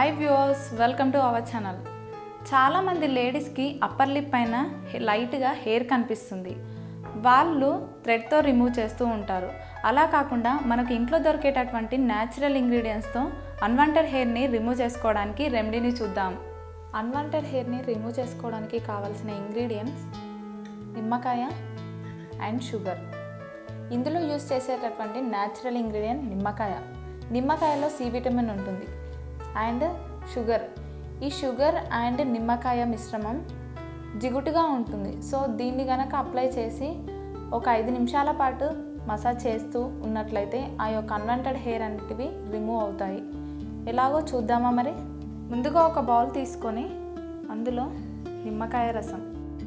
hi viewers welcome to our channel చాలామంది లేడీస్కి upper lip పైన హె- లైట్గా హెయిర్ కనిపిస్తుంది వాళ్ళు థ్రెడ్తో రిమూవ్ చేస్తూ ఉంటారు అలా కాకుండా మనకు ఇంట్లో దొరికేటటువంటి న్యాచురల్ ఇంగ్రీడియంట్స్తో అన్వాంటెడ్ హెయిర్ని రిమూవ్ చేసుకోవడానికి రెమెడీని చూద్దాం అన్వాంటెడ్ హెయిర్ని రిమూవ్ చేసుకోవడానికి కావాల్సిన ఇంగ్రీడియంట్స్ నిమ్మకాయ అండ్ షుగర్ ఇందులో యూస్ చేసేటటువంటి న్యాచురల్ ఇంగ్రీడియంట్ నిమ్మకాయ నిమ్మకాయలో సి విటమిన్ ఉంటుంది అండ్ షుగర్ ఈ షుగర్ అండ్ నిమ్మకాయ మిశ్రమం జిగుటుగా ఉంటుంది సో దీన్ని గనక అప్లై చేసి ఒక ఐదు నిమిషాల పాటు మసాజ్ చేస్తూ ఉన్నట్లయితే ఆ యొక్క అన్వాంటెడ్ హెయిర్ అనేటివి రిమూవ్ అవుతాయి ఎలాగో చూద్దామా మరి ముందుగా ఒక బౌల్ తీసుకొని అందులో నిమ్మకాయ రసం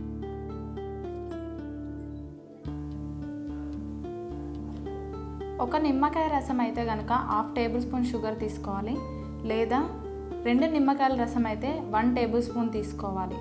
ఒక నిమ్మకాయ రసం అయితే కనుక హాఫ్ టేబుల్ స్పూన్ షుగర్ తీసుకోవాలి లేదా రెండు నిమ్మకాయల రసం అయితే వన్ టేబుల్ స్పూన్ తీసుకోవాలి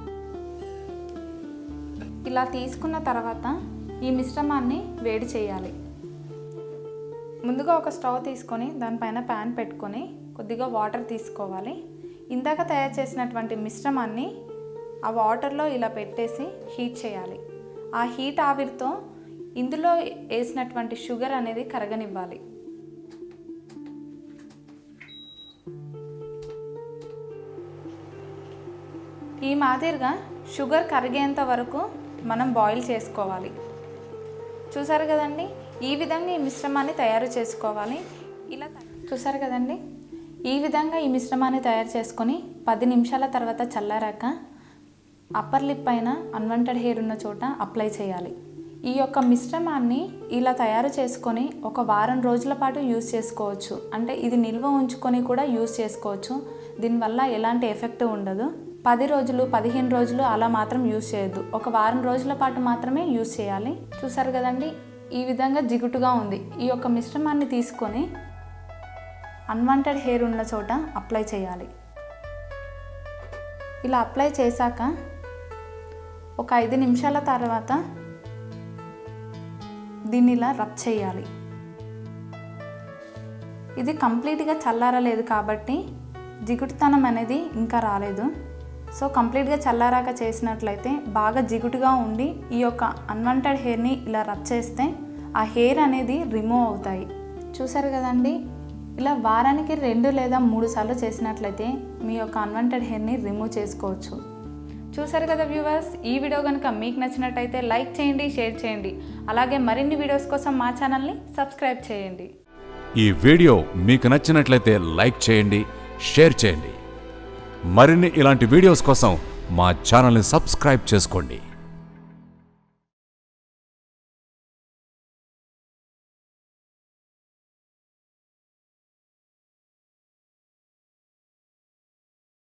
ఇలా తీసుకున్న తర్వాత ఈ మిశ్రమాన్ని వేడి చేయాలి ముందుగా ఒక స్టవ్ తీసుకొని దానిపైన ప్యాన్ పెట్టుకొని కొద్దిగా వాటర్ తీసుకోవాలి ఇందాక తయారు చేసినటువంటి మిశ్రమాన్ని ఆ వాటర్లో ఇలా పెట్టేసి హీట్ చేయాలి ఆ హీట్ ఆవిరితో ఇందులో వేసినటువంటి షుగర్ అనేది కరగనివ్వాలి ఈ మాదిరిగా షుగర్ కరిగేంత వరకు మనం బాయిల్ చేసుకోవాలి చూసారు కదండి ఈ విధంగా ఈ మిశ్రమాన్ని తయారు చేసుకోవాలి ఇలా త- చూసారు కదండి ఈ విధంగా ఈ మిశ్రమాన్ని తయారు చేసుకొని పది నిమిషాల తర్వాత చల్లారాక అప్పర్ లిప్ పైన అన్వాంటెడ్ హెయిర్ ఉన్న చోట అప్లై చేయాలి ఈ యొక్క మిశ్రమాన్ని ఇలా తయారు చేసుకొని ఒక వారం రోజుల పాటు యూస్ చేసుకోవచ్చు అంటే ఇది నిల్వ ఉంచుకొని కూడా యూస్ చేసుకోవచ్చు దీనివల్ల ఎలాంటి ఎఫెక్ట్ ఉండదు పది రోజులు పదిహేను రోజులు అలా మాత్రం యూస్ చేయొద్దు ఒక వారం రోజుల పాటు మాత్రమే యూస్ చేయాలి చూసారు కదండి ఈ విధంగా జిగుటుగా ఉంది ఈ యొక్క మిశ్రమాన్ని తీసుకొని అన్వాంటెడ్ హెయిర్ ఉన్న చోట అప్లై చేయాలి ఇలా అప్లై చేశాక ఒక ఐదు నిమిషాల తర్వాత దీన్ని ఇలా రబ్ చేయాలి ఇది కంప్లీట్గా చల్లారలేదు కాబట్టి జిగుటుతనం అనేది ఇంకా రాలేదు సో కంప్లీట్గా చల్లారాక చేసినట్లయితే బాగా జిగుటుగా ఉండి ఈ యొక్క అన్వాంటెడ్ హెయిర్ని ఇలా రబ్ చేస్తే ఆ హెయిర్ అనేది రిమూవ్ అవుతాయి చూసారు కదండి ఇలా వారానికి రెండు లేదా మూడు సార్లు చేసినట్లయితే మీ యొక్క అన్వాంటెడ్ హెయిర్ని రిమూవ్ చేసుకోవచ్చు చూసారు కదా వ్యూవర్స్ ఈ వీడియో కనుక మీకు నచ్చినట్టయితే లైక్ చేయండి షేర్ చేయండి అలాగే మరిన్ని వీడియోస్ కోసం మా ఛానల్ని సబ్స్క్రైబ్ చేయండి ఈ వీడియో మీకు నచ్చినట్లయితే లైక్ చేయండి షేర్ చేయండి మరిన్ని ఇలాంటి వీడియోస్ కోసం మా ఛానల్ని సబ్స్క్రైబ్ చేసుకోండి